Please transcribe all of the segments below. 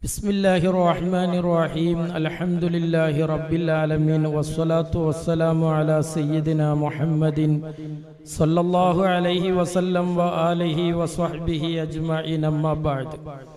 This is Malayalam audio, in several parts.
بسم الله الرحمن الرحيم الحمد لله رب العالمين والصلاة والسلام على سيدنا محمد صلى الله عليه وسلم وآله وصحبه أجمعين أما بعد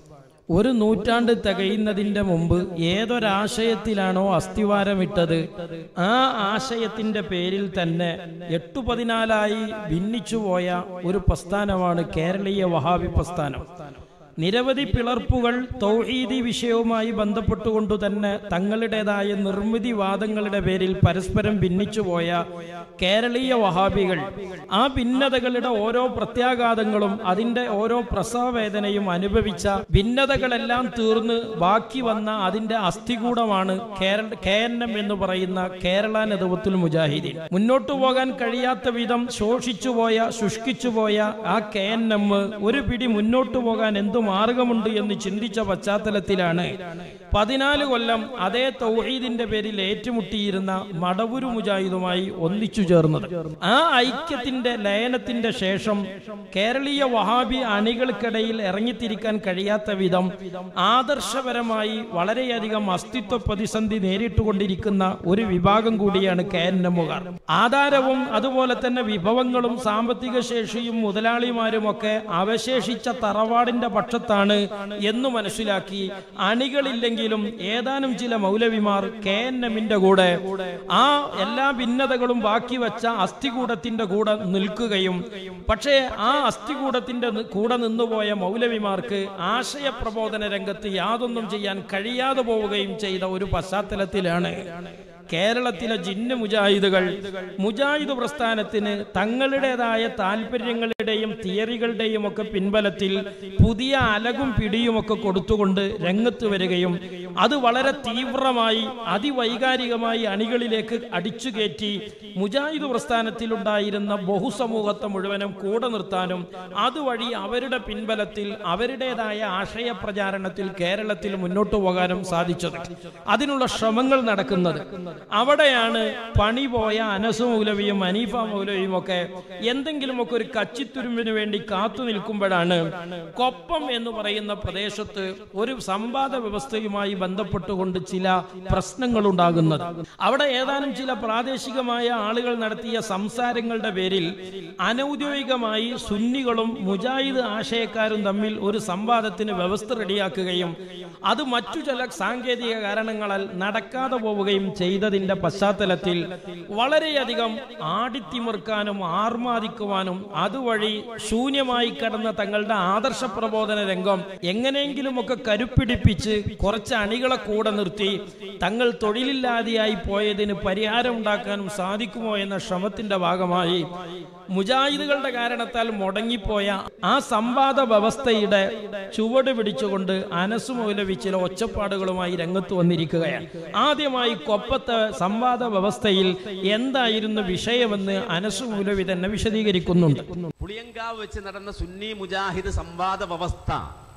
ഒരു നൂറ്റാണ്ട് തികയുന്നതിന്റെ മുമ്പ് ഏതൊരാശയത്തിലാണോ അസ്ഥിവാരമിട്ടത് ആ ആശയത്തിന്റെ പേരിൽ തന്നെ എട്ടു പതിനാലായി ഭിന്നിച്ചുപോയ ഒരു പ്രസ്ഥാനമാണ് കേരളീയ വഹാബി പ്രസ്ഥാനം നിരവധി പിളർപ്പുകൾ തൗഹീദി വിഷയവുമായി ബന്ധപ്പെട്ടുകൊണ്ടു തന്നെ തങ്ങളുടേതായ നിർമ്മിതി വാദങ്ങളുടെ പേരിൽ പരസ്പരം ഭിന്നിച്ചുപോയ കേരളീയ വഹാബികൾ ആ ഭിന്നതകളുടെ ഓരോ പ്രത്യാഘാതങ്ങളും അതിന്റെ ഓരോ പ്രസവവേദനയും അനുഭവിച്ച ഭിന്നതകളെല്ലാം തീർന്ന് ബാക്കി വന്ന അതിന്റെ അസ്ഥികൂടമാണ് കേരള കെ എൻ എം എന്ന് പറയുന്ന കേരള നേതൃത്വത്തിൽ മുജാഹിദീൻ മുന്നോട്ടു പോകാൻ കഴിയാത്ത വിധം ശോഷിച്ചുപോയ ശുഷ്കിച്ചുപോയ ആ കെ എൻ എം ഒരു പിടി മുന്നോട്ടു പോകാൻ എന്തു മാർഗമുണ്ട് എന്ന് ചിന്തിച്ച പശ്ചാത്തലത്തിലാണ് പതിനാല് കൊല്ലം അതേ തൗഹീദിന്റെ പേരിൽ ഏറ്റുമുട്ടിയിരുന്ന മടവൂരു മുജാഹിദുമായി ഒന്നിച്ചു ചേർന്നത് ആ ഐക്യത്തിന്റെ ലയനത്തിന്റെ ശേഷം കേരളീയ വഹാബി അണികൾക്കിടയിൽ ഇറങ്ങിത്തിരിക്കാൻ കഴിയാത്ത വിധം ആദർശപരമായി വളരെയധികം അസ്തിത്വ പ്രതിസന്ധി നേരിട്ടുകൊണ്ടിരിക്കുന്ന ഒരു വിഭാഗം കൂടിയാണ് കെ എൻ എമ്മുകാർ ആധാരവും അതുപോലെ തന്നെ വിഭവങ്ങളും സാമ്പത്തിക ശേഷിയും മുതലാളിമാരും ഒക്കെ അവശേഷിച്ച തറവാടിന്റെ പക്ഷത്താണ് എന്ന് മനസ്സിലാക്കി അണികളില്ലെങ്കിലും ഏതാനും ചില മൗലവിമാർ കെ എൻ എമ്മിന്റെ കൂടെ ആ എല്ലാ ഭിന്നതകളും ബാക്കി വെച്ച അസ്ഥികൂടത്തിന്റെ കൂടെ നിൽക്കുകയും പക്ഷേ ആ അസ്ഥികൂടത്തിന്റെ നി- കൂടെ നിന്നുപോയ മൗലവിമാർക്ക് ആശയ പ്രബോധന രംഗത്ത് യാതൊന്നും ചെയ്യാൻ കഴിയാതെ പോവുകയും ചെയ്ത ഒരു പശ്ചാത്തലത്തിലാണ് കേരളത്തിലെ ജിന്ന് മുജാഹിദുകൾ മുജാഹിദ് പ്രസ്ഥാനത്തിന് തങ്ങളുടേതായ താല്പര്യങ്ങളുടെയും തിയറികളുടെയും ഒക്കെ പിൻബലത്തിൽ പുതിയ അലകും പിടിയും ഒക്കെ കൊടുത്തുകൊണ്ട് രംഗത്ത് വരികയും അത് വളരെ തീവ്രമായി അതിവൈകാരികമായി അണികളിലേക്ക് അടിച്ചുകയറ്റി മുജാഹിദ് പ്രസ്ഥാനത്തിലുണ്ടായിരുന്ന ബഹുസമൂഹത്തെ മുഴുവനും കൂടെ നിർത്താനും അതുവഴി അവരുടെ പിൻബലത്തിൽ അവരുടേതായ ആശയ പ്രചാരണത്തിൽ കേരളത്തിൽ മുന്നോട്ടു പോകാനും സാധിച്ചത് അതിനുള്ള ശ്രമങ്ങൾ നടക്കുന്നത് അവിടെയാണ് പണി പോയ അനസു മൗലവിയും അനീഫ മൗലവിയും ഒക്കെ എന്തെങ്കിലുമൊക്കെ ഒരു കച്ചിത്തുരുമ്പിന് വേണ്ടി കാത്തു നിൽക്കുമ്പോഴാണ് കൊപ്പം എന്ന് പറയുന്ന പ്രദേശത്ത് ഒരു സമ്പാദ വ്യവസ്ഥയുമായി ബന്ധപ്പെട്ടുകൊണ്ട് ചില പ്രശ്നങ്ങൾ ഉണ്ടാകുന്നത് അവിടെ ഏതാനും ചില പ്രാദേശികമായ ആളുകൾ നടത്തിയ സംസാരങ്ങളുടെ പേരിൽ അനൗദ്യോഗികമായി സുന്നികളും മുജാഹിദ് ആശയക്കാരും തമ്മിൽ ഒരു സംവാദത്തിന് വ്യവസ്ഥ റെഡിയാക്കുകയും അത് മറ്റു ചില സാങ്കേതിക കാരണങ്ങളാൽ നടക്കാതെ പോവുകയും ചെയ്തതിന്റെ പശ്ചാത്തലത്തിൽ വളരെയധികം ആടിത്തിമിർക്കാനും ആർമാദിക്കുവാനും അതുവഴി ശൂന്യമായി കിടന്ന തങ്ങളുടെ ആദർശ പ്രബോധന രംഗം എങ്ങനെയെങ്കിലുമൊക്കെ കരുപ്പിടിപ്പിച്ച് കുറച്ച് അണികളെ കൂടെ നിർത്തി തങ്ങൾ തൊഴിലില്ലാതെയായി പോയതിന് പരിഹാരം ഉണ്ടാക്കാനും സാധിക്കുമോ എന്ന ശ്രമത്തിന്റെ ഭാഗമായി മുജാഹിദുകളുടെ കാരണത്താൽ മുടങ്ങിപ്പോയ ആ സംവാദ വ്യവസ്ഥയുടെ ചുവട് പിടിച്ചുകൊണ്ട് അനസു മൗലവി ചില ഒച്ചപ്പാടുകളുമായി രംഗത്ത് വന്നിരിക്കുകയാണ് ആദ്യമായി കൊപ്പത്തെ സംവാദ വ്യവസ്ഥയിൽ എന്തായിരുന്നു വിഷയമെന്ന് അനസു മൗലവി തന്നെ വിശദീകരിക്കുന്നുണ്ട് പുളിയങ്കാവ് വെച്ച് നടന്ന സുന്നി മുജാഹിദ് സംവാദ വ്യവസ്ഥ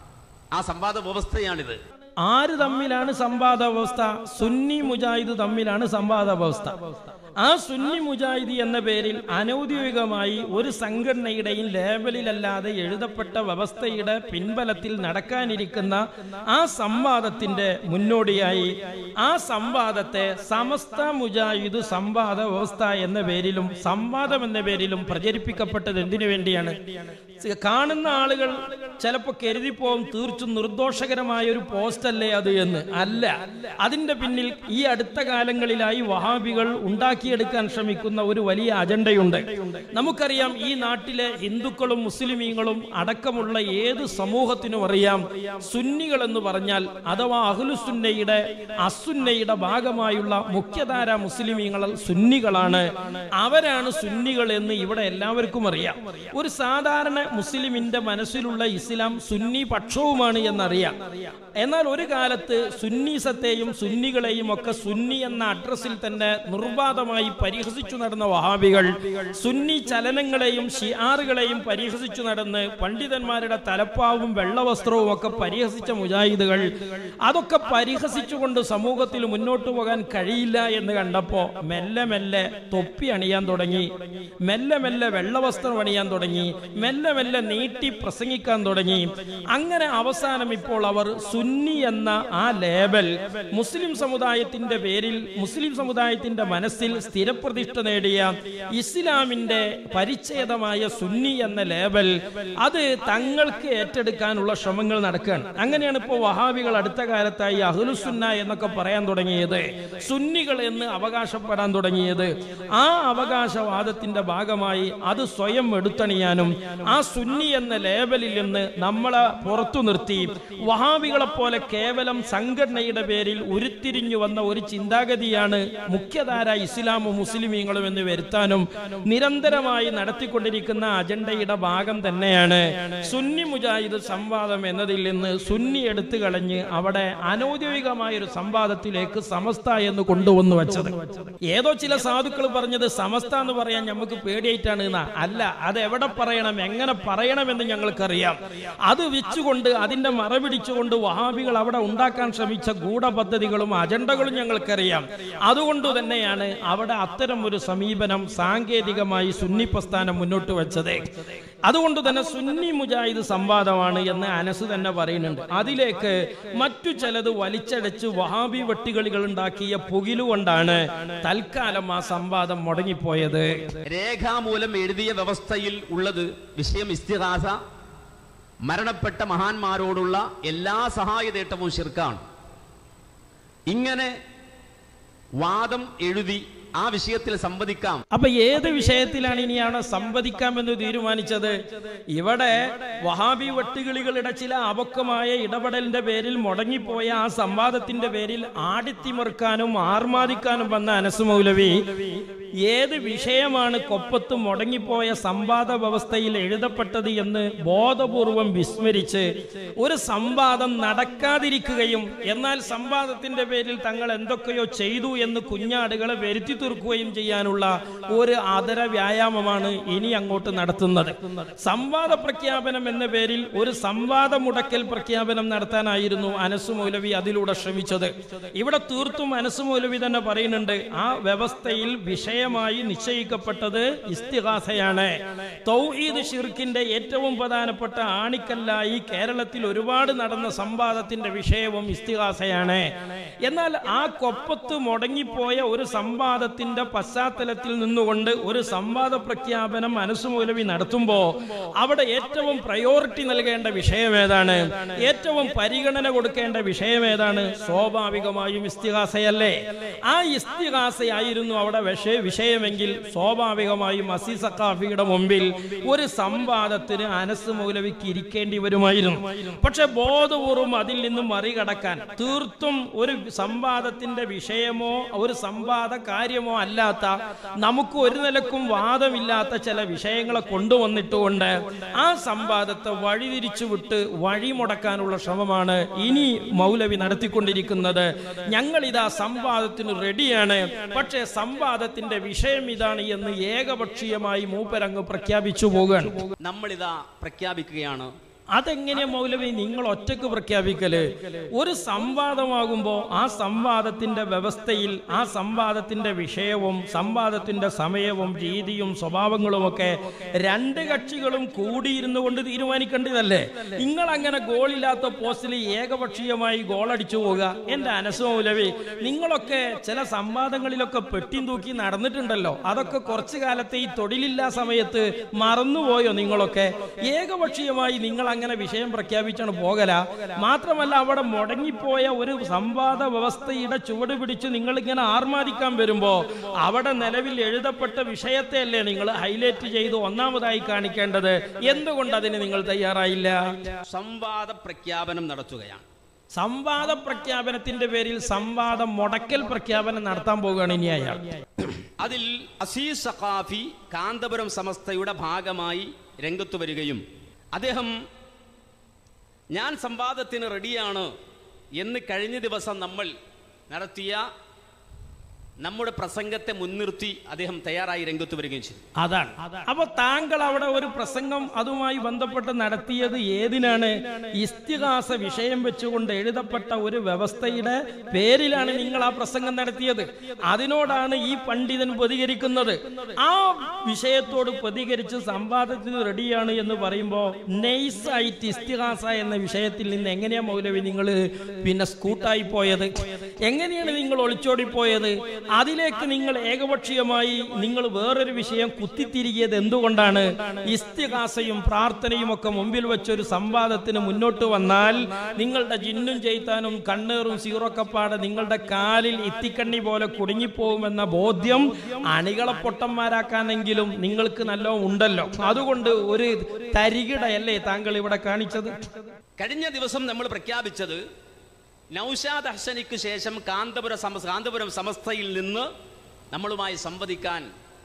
ആ സംവാദ വ്യവസ്ഥയാണിത് ആര് തമ്മിലാണ് സംവാദ വ്യവസ്ഥ സുന്നി മുജാഹിദ് തമ്മിലാണ് സംവാദ വ്യവസ്ഥ ആ സുന്നി മുജാഹിദ് എന്ന പേരിൽ അനൗദ്യോഗികമായി ഒരു സംഘടനയുടെയും ലേബലിലല്ലാതെ എഴുതപ്പെട്ട വ്യവസ്ഥയുടെ പിൻബലത്തിൽ നടക്കാനിരിക്കുന്ന ആ സംവാദത്തിന്റെ മുന്നോടിയായി ആ സംവാദത്തെ സമസ്ത മുജാഹിദ് സംവാദ വ്യവസ്ഥ എന്ന പേരിലും സംവാദം എന്ന പേരിലും പ്രചരിപ്പിക്കപ്പെട്ടത് എന്തിനു വേണ്ടിയാണ് കാണുന്ന ആളുകൾ ചിലപ്പോൾ കരുതിപ്പോവും തീർച്ചും നിർദോഷകരമായ ഒരു പോസ്റ്റ് അല്ലേ അത് എന്ന് അല്ല അതിന്റെ പിന്നിൽ ഈ അടുത്ത കാലങ്ങളിലായി വഹാബികൾ ഉണ്ടാക്കിയെടുക്കാൻ ശ്രമിക്കുന്ന ഒരു വലിയ അജണ്ടയുണ്ട് നമുക്കറിയാം ഈ നാട്ടിലെ ഹിന്ദുക്കളും മുസ്ലിമീങ്ങളും അടക്കമുള്ള ഏത് സമൂഹത്തിനും അറിയാം സുന്നികൾ എന്ന് പറഞ്ഞാൽ അഥവാ അഹ്ലുസുന്നയുടെ അസുന്നയുടെ ഭാഗമായുള്ള മുഖ്യധാര മുസ്ലിമീങ്ങൾ സുന്നികളാണ് അവരാണ് സുന്നികൾ എന്ന് ഇവിടെ എല്ലാവർക്കും അറിയാം ഒരു സാധാരണ മുസ്ലിമിന്റെ മനസ്സിലുള്ള ഇസ്ലാം സുന്നി പക്ഷവുമാണ് എന്നറിയാം എന്നാൽ ഒരു കാലത്ത് സുന്നീസത്തെയും സുന്നികളെയും ഒക്കെ സുന്നി എന്ന അഡ്രസ്സിൽ തന്നെ നിർബാധമായി പരിഹസിച്ചു നടന്ന വഹാബികൾ സുന്നി ചലനങ്ങളെയും ഷിയാറുകളെയും പരിഹസിച്ചു നടന്ന് പണ്ഡിതന്മാരുടെ തലപ്പാവും വെള്ളവസ്ത്രവും ഒക്കെ പരിഹസിച്ച മുജാഹിദുകൾ അതൊക്കെ പരിഹസിച്ചുകൊണ്ട് സമൂഹത്തിൽ മുന്നോട്ട് പോകാൻ കഴിയില്ല എന്ന് കണ്ടപ്പോ മെല്ലെ മെല്ലെ തൊപ്പി അണിയാൻ തുടങ്ങി മെല്ലെ മെല്ലെ വെള്ളവസ്ത്രം അണിയാൻ തുടങ്ങി മെല്ലെ മെല്ലെ നീട്ടി പ്രസംഗിക്കാൻ തുടങ്ങി അങ്ങനെ അവസാനം ഇപ്പോൾ അവർ സുന്നി എന്ന ആ ലേബൽ മുസ്ലിം സമുദായത്തിന്റെ പേരിൽ മുസ്ലിം സമുദായത്തിന്റെ മനസ്സിൽ സ്ഥിരപ്രതിഷ്ഠ നേടിയ ഇസ്ലാമിന്റെ പരിച്ഛേദമായ സുന്നി എന്ന ലേബൽ അത് തങ്ങൾക്ക് ഏറ്റെടുക്കാനുള്ള ശ്രമങ്ങൾ നടക്കുകയാണ് അങ്ങനെയാണ് ഇപ്പോൾ വഹാബികൾ അടുത്ത കാലത്തായി അഹ്ലുസുന്ന എന്നൊക്കെ പറയാൻ തുടങ്ങിയത് സുന്നികൾ എന്ന് അവകാശപ്പെടാൻ തുടങ്ങിയത് ആ അവകാശവാദത്തിന്റെ ഭാഗമായി അത് സ്വയം എടുത്തണിയാനും ആ സുന്നി എന്ന ലേബലിൽ നിന്ന് നമ്മളെ പുറത്തു നിർത്തി വഹാബികളെ പോലെ കേവലം സംഘടനയുടെ പേരിൽ ഉരുത്തിരിഞ്ഞു വന്ന ഒരു ചിന്താഗതിയാണ് മുഖ്യധാര ഇസ്ലാമും മുസ്ലിമീങ്ങളും എന്ന് വരുത്താനും നിരന്തരമായി നടത്തിക്കൊണ്ടിരിക്കുന്ന അജണ്ടയുടെ ഭാഗം തന്നെയാണ് സുന്നി മുജാഹിദ് സംവാദം എന്നതിൽ നിന്ന് സുന്നി എടുത്തു കളഞ്ഞ് അവിടെ അനൗദ്യോഗികമായ ഒരു സംവാദത്തിലേക്ക് സമസ്ത എന്ന് കൊണ്ടുവന്നു വെച്ചത് ഏതോ ചില സാധുക്കൾ പറഞ്ഞത് സമസ്ത എന്ന് പറയാൻ നമുക്ക് പേടിയായിട്ടാണ് എന്നാ അല്ല അത് എവിടെ പറയണം എങ്ങനെ പറയണമെന്ന് ഞങ്ങൾക്കറിയാം അത് വെച്ചുകൊണ്ട് അതിന്റെ മറപിടിച്ചുകൊണ്ട് വഹാബികൾ അവിടെ ഉണ്ടാക്കാൻ ശ്രമിച്ച ഗൂഢപദ്ധതികളും അജണ്ടകളും ഞങ്ങൾക്കറിയാം അതുകൊണ്ട് തന്നെയാണ് അവിടെ അത്തരം ഒരു സമീപനം സാങ്കേതികമായി സുന്നി പ്രസ്ഥാനം മുന്നോട്ട് വെച്ചത് അതുകൊണ്ട് തന്നെ സുന്നി മുജാഹിദ് സംവാദമാണ് എന്ന് അനസ് തന്നെ പറയുന്നുണ്ട് അതിലേക്ക് മറ്റു ചിലത് വലിച്ചടച്ച് വഹാബി വെട്ടുകളികൾ ഉണ്ടാക്കിയ പുകിലുകൊണ്ടാണ് തൽക്കാലം ആ സംവാദം മുടങ്ങിപ്പോയത് രേഖാമൂലം എഴുതിയ വ്യവസ്ഥയിൽ ഉള്ളത് വിഷയം ഇസ്തിഹാസ മരണപ്പെട്ട മഹാന്മാരോടുള്ള എല്ലാ സഹായതേട്ടവും ശിർക്കാണ് ഇങ്ങനെ വാദം എഴുതി ആ വിഷയത്തിൽ സംവദിക്കാം അപ്പൊ ഏത് വിഷയത്തിലാണ് ഇനിയാണ് സംവദിക്കാമെന്ന് തീരുമാനിച്ചത് ഇവിടെ വഹാബി വെട്ടുകിളികളുടെ ചില അപക്വമായ ഇടപെടലിന്റെ പേരിൽ മുടങ്ങിപ്പോയ ആ സംവാദത്തിന്റെ പേരിൽ ആടിത്തിമറുക്കാനും ആർമാദിക്കാനും വന്ന അനസ് മൗലവി ഏത് വിഷയമാണ് കൊപ്പത്ത് മുടങ്ങിപ്പോയ സംവാദ വ്യവസ്ഥയിൽ എഴുതപ്പെട്ടത് എന്ന് ബോധപൂർവം വിസ്മരിച്ച് ഒരു സംവാദം നടക്കാതിരിക്കുകയും എന്നാൽ സംവാദത്തിന്റെ പേരിൽ തങ്ങൾ എന്തൊക്കെയോ ചെയ്തു എന്ന് കുഞ്ഞാടുകളെ വരുത്തി തീർക്കുകയും ചെയ്യാനുള്ള ഒരു ആദര വ്യായാമമാണ് ഇനി അങ്ങോട്ട് നടത്തുന്നത് സംവാദ പ്രഖ്യാപനം എന്ന പേരിൽ ഒരു സംവാദ മുടക്കൽ പ്രഖ്യാപനം നടത്താനായിരുന്നു അനസ് മൗലവി അതിലൂടെ ശ്രമിച്ചത് ഇവിടെ തീർത്തും അനസ് മൗലവി തന്നെ പറയുന്നുണ്ട് ആ വ്യവസ്ഥയിൽ വിഷയമായി നിശ്ചയിക്കപ്പെട്ടത് ഇസ്തിഹാസയാണ് തൗഹീദ് ഷിർക്കിന്റെ ഏറ്റവും പ്രധാനപ്പെട്ട ആണിക്കല്ലായി കേരളത്തിൽ ഒരുപാട് നടന്ന സംവാദത്തിന്റെ വിഷയവും ഇസ്തിഹാസയാണ് എന്നാൽ ആ കൊപ്പത്ത് മുടങ്ങിപ്പോയ ഒരു സംവാദത്തിന്റെ പശ്ചാത്തലത്തിൽ നിന്നുകൊണ്ട് ഒരു സംവാദ പ്രഖ്യാപനം മനസ്സുമൂലവി നടത്തുമ്പോ അവിടെ ഏറ്റവും പ്രയോറിറ്റി നൽകേണ്ട വിഷയം ഏതാണ് ഏറ്റവും പരിഗണന കൊടുക്കേണ്ട വിഷയം ഏതാണ് സ്വാഭാവികമായും ഇസ്തിഹാസയല്ലേ ആ ഇസ്തിഹാസയായിരുന്നു അവിടെ വിഷയ വിഷയമെങ്കിൽ സ്വാഭാവികമായും അസി സക്കാഫിയുടെ മുമ്പിൽ ഒരു സംവാദത്തിന് അനസ് മൗലവിക്ക് ഇരിക്കേണ്ടി വരുമായിരുന്നു പക്ഷെ ബോധപൂർവം അതിൽ നിന്നും മറികടക്കാൻ തീർത്തും ഒരു സംവാദത്തിന്റെ വിഷയമോ ഒരു സംവാദ കാര്യമോ അല്ലാത്ത നമുക്ക് ഒരു നിലക്കും വാദമില്ലാത്ത ചില വിഷയങ്ങളെ കൊണ്ടുവന്നിട്ടുകൊണ്ട് ആ സംവാദത്തെ വഴിതിരിച്ചു വിട്ട് വഴിമുടക്കാനുള്ള ശ്രമമാണ് ഇനി മൗലവി നടത്തിക്കൊണ്ടിരിക്കുന്നത് ഞങ്ങൾ ഇതാ സംവാദത്തിന് റെഡിയാണ് പക്ഷേ സംവാദത്തിന്റെ വിഷയം ഇതാണ് എന്ന് ഏകപക്ഷീയമായി മൂപ്പരങ്ങ് പ്രഖ്യാപിച്ചു പോകുകയാണ് നമ്മളിതാ പ്രഖ്യാപിക്കുകയാണ് അതെങ്ങനെയാ മൗലവി നിങ്ങൾ ഒറ്റക്ക് പ്രഖ്യാപിക്കല് ഒരു സംവാദമാകുമ്പോൾ ആ സംവാദത്തിന്റെ വ്യവസ്ഥയിൽ ആ സംവാദത്തിന്റെ വിഷയവും സംവാദത്തിന്റെ സമയവും രീതിയും സ്വഭാവങ്ങളും ഒക്കെ രണ്ട് കക്ഷികളും കൂടിയിരുന്നു കൊണ്ട് തീരുമാനിക്കേണ്ടതല്ലേ നിങ്ങൾ അങ്ങനെ ഗോളില്ലാത്ത പോസ്റ്റിൽ ഏകപക്ഷീയമായി ഗോളടിച്ചു പോകുക എന്റെ അനസ് മൗലവി നിങ്ങളൊക്കെ ചില സംവാദങ്ങളിലൊക്കെ പെട്ടിയും തൂക്കി നടന്നിട്ടുണ്ടല്ലോ അതൊക്കെ കുറച്ചു കാലത്തെ ഈ തൊഴിലില്ലാ സമയത്ത് മറന്നുപോയോ നിങ്ങളൊക്കെ ഏകപക്ഷീയമായി നിങ്ങൾ അങ്ങനെ വിഷയം പ്രഖ്യാപിച്ചാണ് പോകല മാത്രമല്ല അവിടെ മുടങ്ങിപ്പോയ ഒരു സംവാദ വ്യവസ്ഥയുടെ ചുവട് പിടിച്ച് നിങ്ങൾ ഇങ്ങനെ ആർമാദിക്കാൻ വരുമ്പോ അവിടെ നിലവിൽ എഴുതപ്പെട്ട വിഷയത്തെ അല്ലേ നിങ്ങൾ ഹൈലൈറ്റ് ചെയ്ത് ഒന്നാമതായി കാണിക്കേണ്ടത് എന്തുകൊണ്ട് അതിന് നിങ്ങൾ തയ്യാറായില്ല സംവാദ പ്രഖ്യാപനം നടത്തുകയാണ് സംവാദ പ്രഖ്യാപനത്തിന്റെ പേരിൽ സംവാദം മുടക്കൽ പ്രഖ്യാപനം നടത്താൻ പോവുകയാണ് ഇനി അയാൾ അതിൽ അസീസ് സഖാഫി കാന്തപുരം സമസ്തയുടെ ഭാഗമായി രംഗത്ത് വരികയും അദ്ദേഹം ഞാൻ സംവാദത്തിന് റെഡിയാണ് എന്ന് കഴിഞ്ഞ ദിവസം നമ്മൾ നടത്തിയ നമ്മുടെ പ്രസംഗത്തെ മുൻനിർത്തി അദ്ദേഹം തയ്യാറായി രംഗത്ത് വരികയും ചെയ്തു അതാണ് അപ്പൊ താങ്കൾ അവിടെ ഒരു പ്രസംഗം അതുമായി ബന്ധപ്പെട്ട് നടത്തിയത് ഏതിനാണ് ഇസ്തിഹാസ വിഷയം വെച്ചുകൊണ്ട് എഴുതപ്പെട്ട ഒരു വ്യവസ്ഥയുടെ പേരിലാണ് നിങ്ങൾ ആ പ്രസംഗം നടത്തിയത് അതിനോടാണ് ഈ പണ്ഡിതൻ പ്രതികരിക്കുന്നത് ആ വിഷയത്തോട് പ്രതികരിച്ച് സംവാദത്തിന് റെഡിയാണ് എന്ന് പറയുമ്പോൾ നെയ്സായിട്ട് ഇസ്തിഹാസ എന്ന വിഷയത്തിൽ നിന്ന് എങ്ങനെയാ മൗലവി നിങ്ങൾ പിന്നെ സ്കൂട്ടായി പോയത് എങ്ങനെയാണ് നിങ്ങൾ ഒളിച്ചോടി പോയത് അതിലേക്ക് നിങ്ങൾ ഏകപക്ഷീയമായി നിങ്ങൾ വേറൊരു വിഷയം കുത്തിത്തിരികിയത് എന്തുകൊണ്ടാണ് ഇസ്തിഹാസയും പ്രാർത്ഥനയും ഒക്കെ മുമ്പിൽ വെച്ചൊരു സംവാദത്തിന് മുന്നോട്ട് വന്നാൽ നിങ്ങളുടെ ജിന്നും ചെയ്ത്താനും കണ്ണേറും സീറോക്കപ്പാട് നിങ്ങളുടെ കാലിൽ ഇത്തിക്കണ്ണി പോലെ കുടുങ്ങിപ്പോകുമെന്ന ബോധ്യം അണികളെ പൊട്ടന്മാരാക്കാനെങ്കിലും നിങ്ങൾക്ക് നല്ല ഉണ്ടല്ലോ അതുകൊണ്ട് ഒരു തരികിടയല്ലേ താങ്കൾ ഇവിടെ കാണിച്ചത് കഴിഞ്ഞ ദിവസം നമ്മൾ പ്രഖ്യാപിച്ചത് നൗഷാദ് ഹസനിക്ക് ശേഷം കാന്തപുര സമ കാന്തപുരം സമസ്തയിൽ നിന്ന് നമ്മളുമായി സംവദിക്കാൻ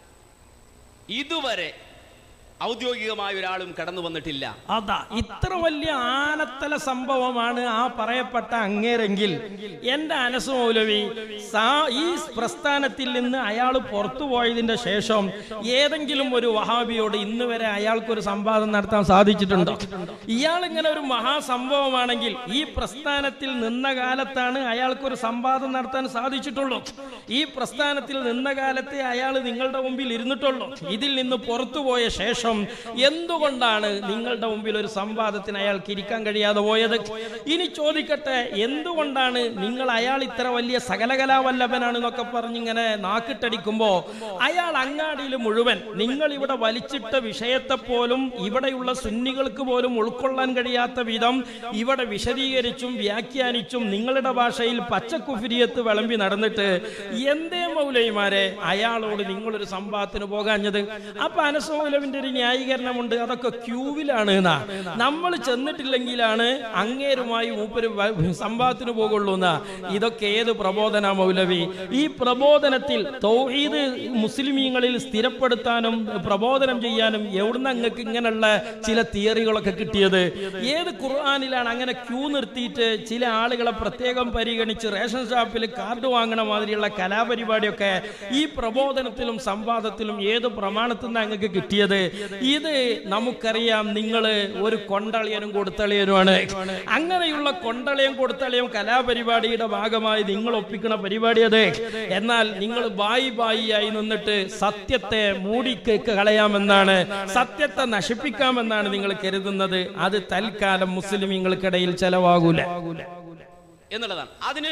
ഇതുവരെ ഔദ്യോഗികമായ ഒരാളും കടന്നു വന്നിട്ടില്ല അതാ ഇത്ര വലിയ ആനത്തല സംഭവമാണ് ആ പറയപ്പെട്ട അങ്ങേരെങ്കിൽ എന്റെ അനസ് മൗലവി സാ- ഈ പ്രസ്ഥാനത്തിൽ നിന്ന് അയാൾ പുറത്തു പോയതിന്റെ ശേഷം ഏതെങ്കിലും ഒരു വഹാബിയോട് ഇന്ന് വരെ അയാൾക്കൊരു സംവാദം നടത്താൻ സാധിച്ചിട്ടുണ്ടോ ഇയാൾ ഇങ്ങനെ ഒരു മഹാസംഭവമാണെങ്കിൽ ഈ പ്രസ്ഥാനത്തിൽ നിന്ന കാലത്താണ് അയാൾക്കൊരു സംവാദം നടത്താൻ സാധിച്ചിട്ടുള്ളൂ ഈ പ്രസ്ഥാനത്തിൽ നിന്ന കാലത്തെ അയാൾ നിങ്ങളുടെ മുമ്പിൽ ഇരുന്നിട്ടുള്ളൂ ഇതിൽ നിന്ന് പുറത്തുപോയ ശേഷം എന്തുകൊണ്ടാണ് നിങ്ങളുടെ മുമ്പിൽ ഒരു സംവാദത്തിന് അയാൾക്ക് ഇരിക്കാൻ കഴിയാതെ പോയത് ഇനി ചോദിക്കട്ടെ എന്തുകൊണ്ടാണ് നിങ്ങൾ അയാൾ ഇത്ര വലിയ സകലകലാവല്ലഭനാണ് എന്നൊക്കെ പറഞ്ഞിങ്ങനെ നാക്കിട്ടടിക്കുമ്പോ അയാൾ അങ്ങാടിയിൽ മുഴുവൻ നിങ്ങൾ ഇവിടെ വലിച്ചിട്ട വിഷയത്തെ പോലും ഇവിടെയുള്ള സുന്നികൾക്ക് പോലും ഉൾക്കൊള്ളാൻ കഴിയാത്ത വിധം ഇവിടെ വിശദീകരിച്ചും വ്യാഖ്യാനിച്ചും നിങ്ങളുടെ ഭാഷയിൽ പച്ചക്കുഫിരിയത്ത് വിളമ്പി നടന്നിട്ട് എന്തേ മൗലൈമാരെ അയാളോട് നിങ്ങളൊരു സംഭവത്തിന് പോകാഞ്ഞത് അപ്പൊ അനസമൗലവിന്റെ ഒരു ന്യായീകരണമുണ്ട് അതൊക്കെ ക്യൂവിലാണ് എന്നാ നമ്മൾ ചെന്നിട്ടില്ലെങ്കിലാണ് അങ്ങേരുമായി മൂപ്പര് വ- സംഭവത്തിന് പോകുള്ളൂ എന്നാ ഇതൊക്കെ ഏത് പ്രബോധന മൗലവി ഈ പ്രബോധനത്തിൽ തൗഹീദ് മുസ്ലിമീങ്ങളിൽ സ്ഥിരപ്പെടുത്താനും പ്രബോധനം ചെയ്യാനും എവിടുന്ന് അങ്ങക്ക് ഇങ്ങനെയുള്ള ചില തിയറികളൊക്കെ കിട്ടിയത് ഏത് ഖുർആാനിലാണ് അങ്ങനെ ക്യൂ നിർത്തിയിട്ട് ചില ആളുകളെ പ്രത്യേകം പരിഗണിച്ച് റേഷൻ ഷോപ്പിൽ കാർഡ് വാങ്ങണ മാതിരിയുള്ള കലാപരിപാടിയൊക്കെ ഈ പ്രബോധനത്തിലും സംവാദത്തിലും ഏത് പ്രമാണത്തിൽ നിന്ന് അങ്ങക്ക് കിട്ടിയത് ഇത് നമുക്കറിയാം നിങ്ങൾ ഒരു കൊണ്ടളിയനും കൊടുത്തളിയനുമാണ് അങ്ങനെയുള്ള കൊണ്ടളിയും കൊടുത്തളിയും കലാപരിപാടിയുടെ ഭാഗമായി നിങ്ങൾ ഒപ്പിക്കുന്ന പരിപാടി അത് എന്നാൽ നിങ്ങൾ ബായി ബായിയായി നിന്നിട്ട് സത്യത്തെ മൂടി കളയാമെന്നാണ് സത്യത്തെ നശിപ്പിക്കാമെന്നാണ് നിങ്ങൾ കരുതുന്നത് അത് തൽക്കാലം മുസ്ലിമീങ്ങൾക്കിടയിൽ ചെലവാകൂല എന്നുള്ളതാണ് അതിന്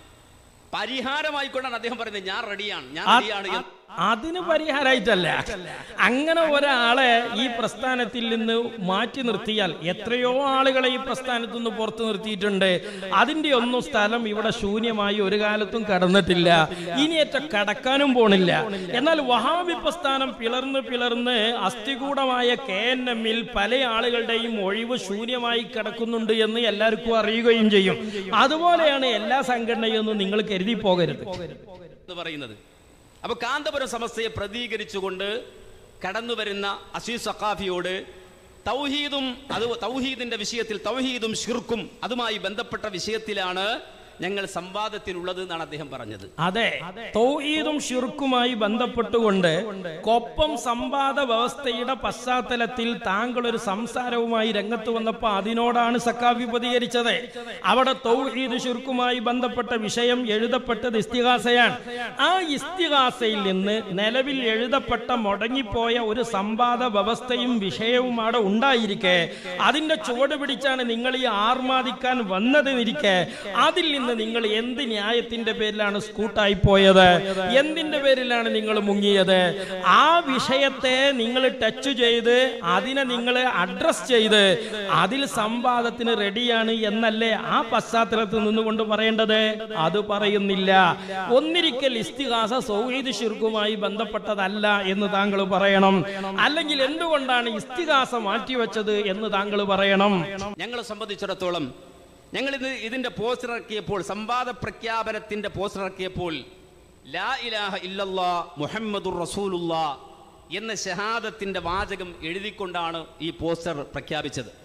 പരിഹാരമായിക്കൊണ്ടാണ് അദ്ദേഹം പറയുന്നത് ഞാൻ റെഡിയാണ് ഞാൻ ആ- റെഡിയാണ് എന്ന്. അതിന് പരിഹാരമായിട്ടല്ല അങ്ങനെ ഒരാളെ ഈ പ്രസ്ഥാനത്തിൽ നിന്ന് മാറ്റി നിർത്തിയാൽ എത്രയോ ആളുകളെ ഈ പ്രസ്ഥാനത്തു നിന്ന് പുറത്തു നിർത്തിയിട്ടുണ്ട് അതിന്റെ ഒന്നും സ്ഥലം ഇവിടെ ശൂന്യമായി ഒരു കാലത്തും കടന്നിട്ടില്ല ഇനിയേറ്റ കടക്കാനും പോണില്ല എന്നാൽ വഹാബി പ്രസ്ഥാനം പിളർന്ന് പിളർന്ന് അസ്ഥികൂടമായ കെ എൻ എമ്മിൽ പല ആളുകളുടെയും ഒഴിവ് ശൂന്യമായി കിടക്കുന്നുണ്ട് എന്ന് എല്ലാവർക്കും അറിയുകയും ചെയ്യും അതുപോലെയാണ് എല്ലാ സംഘടനയും എന്ന് നിങ്ങൾ കരുതി പോകരുത് എന്ന് പറയുന്നത് അപ്പൊ കാന്തപുരം സമസ്തയെ പ്രതികരിച്ചുകൊണ്ട് കടന്നു വരുന്ന അസീസ് സഖാഫിയോട് തൗഹീദും അത് തൗഹീദിന്റെ വിഷയത്തിൽ തൗഹീദും ഷിർക്കും അതുമായി ബന്ധപ്പെട്ട വിഷയത്തിലാണ് ഞങ്ങൾ സംവാദത്തിനുള്ളത് എന്നാണ് അദ്ദേഹം പറഞ്ഞത് അതെ തൗഹീദും ഷിർക്കുമായി ബന്ധപ്പെട്ടുകൊണ്ട് കൊപ്പം സംവാദ വ്യവസ്ഥയുടെ പശ്ചാത്തലത്തിൽ താങ്കൾ ഒരു സംസാരവുമായി രംഗത്ത് വന്നപ്പോൾ അതിനോടാണ് സക്കാഫി പ്രതികരിച്ചത് അവിടെ തൗഹീദ് ഷിർക്കുമായി ബന്ധപ്പെട്ട വിഷയം എഴുതപ്പെട്ടത് ഇസ്തിഹാസയാണ് ആ ഇസ്തിഹാസയിൽ നിന്ന് നിലവിൽ എഴുതപ്പെട്ട മുടങ്ങിപ്പോയ ഒരു സംവാദ വ്യവസ്ഥയും വിഷയവും അവിടെ ഉണ്ടായിരിക്കെ അതിന്റെ ചുവട് പിടിച്ചാണ് നിങ്ങൾ ഈ ആർമാദിക്കാൻ വന്നതെന്നിരിക്കെ അതിൽ നിന്ന് നിങ്ങൾ എന്ത് ന്യായത്തിന്റെ പേരിലാണ് സ്കൂട്ടായി പോയത് എന്തിന്റെ പേരിലാണ് നിങ്ങൾ മുങ്ങിയത് ആ വിഷയത്തെ നിങ്ങൾ ടച്ച് ചെയ്ത് അതിനെ നിങ്ങൾ അഡ്രസ് ചെയ്ത് അതിൽ സംവാദത്തിന് റെഡിയാണ് എന്നല്ലേ ആ പശ്ചാത്തലത്തിൽ നിന്നുകൊണ്ട് പറയേണ്ടത് അത് പറയുന്നില്ല ഒന്നിരിക്കൽ ഇസ്തിഹാസ സൗഹീദ് ഷിർക്കുമായി ബന്ധപ്പെട്ടതല്ല എന്ന് താങ്കൾ പറയണം അല്ലെങ്കിൽ എന്തുകൊണ്ടാണ് ഇസ്തിഹാസ മാറ്റിവെച്ചത് എന്ന് താങ്കൾ പറയണം ഞങ്ങളെ സംബന്ധിച്ചിടത്തോളം ഞങ്ങൾ ഇത് ഇതിന്റെ പോസ്റ്റർ ഇറക്കിയപ്പോൾ സംവാദ പ്രഖ്യാപനത്തിന്റെ പോസ്റ്റർ ഇറക്കിയപ്പോൾ ലാ ഇലാഹ ഇല്ലല്ലാ മുഹമ്മദുർ റസൂലുള്ളാ എന്ന ഷഹാദത്തിന്റെ വാചകം എഴുതിക്കൊണ്ടാണ് ഈ പോസ്റ്റർ പ്രഖ്യാപിച്ചത്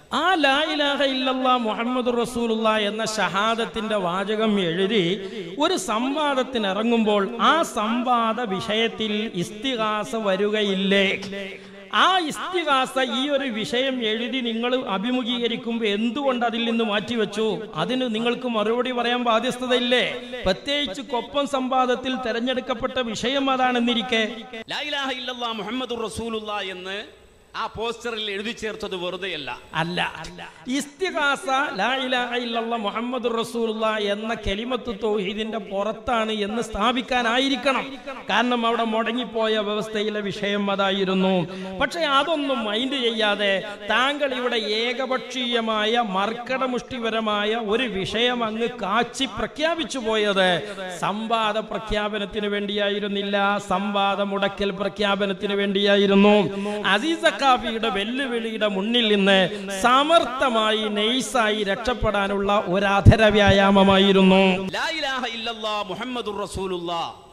ആ ലാ ഇലാഹ ഇല്ലല്ലാ മുഹമ്മദ് റസൂലുള്ള എന്ന ഷഹാദത്തിന്റെ വാചകം എഴുതി ഒരു സംവാദത്തിന് ഇറങ്ങുമ്പോൾ ആ സംവാദ വിഷയത്തിൽ ഇസ്തിഹാസ വരികയില്ലേ ആ ഇസ്തിഹാസ ഈ ഒരു വിഷയം എഴുതി നിങ്ങൾ അഭിമുഖീകരിക്കുമ്പോൾ എന്തുകൊണ്ട് അതിൽ നിന്ന് മാറ്റിവെച്ചു അതിന് നിങ്ങൾക്ക് മറുപടി പറയാൻ ബാധ്യസ്ഥതയില്ലേ പ്രത്യേകിച്ച് കൊപ്പം സംവാദത്തിൽ തെരഞ്ഞെടുക്കപ്പെട്ട വിഷയം അതാണെന്നിരിക്കെ ലാ ഇലാഹ ഇല്ലല്ലാ മുഹമ്മദുർ റസൂലുള്ള എന്ന് ആ പോസ്റ്ററിൽ എഴുതി ചേർത്തത് വെറുതെയല്ല അല്ല ഇസ്തിഹാസ ലാ ഇലാഹ ഇല്ലല്ലാ മുഹമ്മദ് റസൂലുള്ള എന്ന കെലിമത്ത് തൗഹീദിന്റെ പുറത്താണ് എന്ന് സ്ഥാപിക്കാനായിരിക്കണം കാരണം അവിടെ മുടങ്ങിപ്പോയ വ്യവസ്ഥയിലെ വിഷയം അതായിരുന്നു പക്ഷെ അതൊന്നും മൈൻഡ് ചെയ്യാതെ താങ്കൾ ഇവിടെ ഏകപക്ഷീയമായ മർക്കടമുഷ്ടിപരമായ ഒരു വിഷയം അങ്ങ് കാച്ചി പ്രഖ്യാപിച്ചു പോയത് സംവാദ പ്രഖ്യാപനത്തിന് വേണ്ടിയായിരുന്നില്ല സംവാദ മുടക്കൽ പ്രഖ്യാപനത്തിന് വേണ്ടിയായിരുന്നു അസീസ കാഫിയുടെ വെല്ലുവിളിയുടെ മുന്നിൽ നിന്ന് സമർത്ഥമായി നെയ്സായി രക്ഷപ്പെടാനുള്ള ഒരു അധര വ്യായാമമായിരുന്നു ലാ ഇലാഹ ഇല്ലല്ലാ മുഹമ്മദുർ റസൂലുള്ള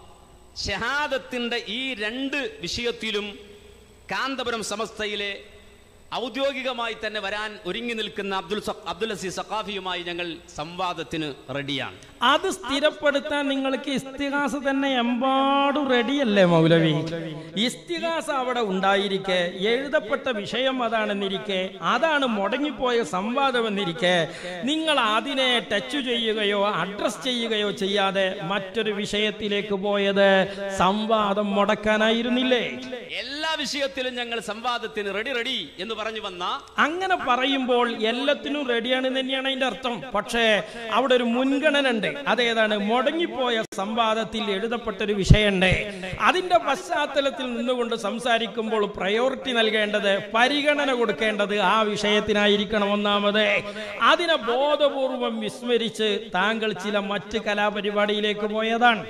ഷഹാദത്തിന്റെ ഈ രണ്ട് വിഷയത്തിലും കാന്തപുരം സമസ്തയിലെ ഔദ്യോഗികമായി തന്നെ വരാൻ ഒരുങ്ങി നിൽക്കുന്ന അബ്ദുൽ സ- അബ്ദുൽ അസീസ് സഖാഫിയുമായി ഞങ്ങൾ സംവാദത്തിന് റെഡിയാണ് അത് സ്ഥിരപ്പെടുത്താൻ നിങ്ങൾക്ക് ഇസ്തിഹാസ തന്നെ എമ്പാടും റെഡിയല്ലേ മൗലവി ഇസ്തിഹാസ അവിടെ ഉണ്ടായിരിക്കെ എഴുതപ്പെട്ട വിഷയം അതാണെന്നിരിക്കെ അതാണ് മുടങ്ങിപ്പോയ സംവാദമെന്നിരിക്കെ നിങ്ങൾ അതിനെ ടച്ച് ചെയ്യുകയോ അഡ്രസ് ചെയ്യുകയോ ചെയ്യാതെ മറ്റൊരു വിഷയത്തിലേക്ക് പോയത് സംവാദം മുടക്കാനായിരുന്നില്ലേ എല്ലാ വിഷയത്തിലും ഞങ്ങൾ സംവാദത്തിന് റെഡി റെഡി എന്ന് പറഞ്ഞു വന്ന അങ്ങനെ പറയുമ്പോൾ എല്ലാത്തിനും റെഡിയാണ് തന്നെയാണ് അതിന്റെ അർത്ഥം പക്ഷേ അവിടെ ഒരു മുൻഗണന ഉണ്ട് അതേതാണ് മുടങ്ങിപ്പോയ സംവാദത്തിൽ എഴുതപ്പെട്ട ഒരു വിഷയമുണ്ട് അതിന്റെ പശ്ചാത്തലത്തിൽ നിന്നുകൊണ്ട് സംസാരിക്കുമ്പോൾ പ്രയോറിറ്റി നൽകേണ്ടത് പരിഗണന കൊടുക്കേണ്ടത് ആ വിഷയത്തിനായിരിക്കണം ഒന്നാമത് അതിനെ ബോധപൂർവം വിസ്മരിച്ച് താങ്കൾ ചില മറ്റ് കലാപരിപാടിയിലേക്ക് പോയതാണ്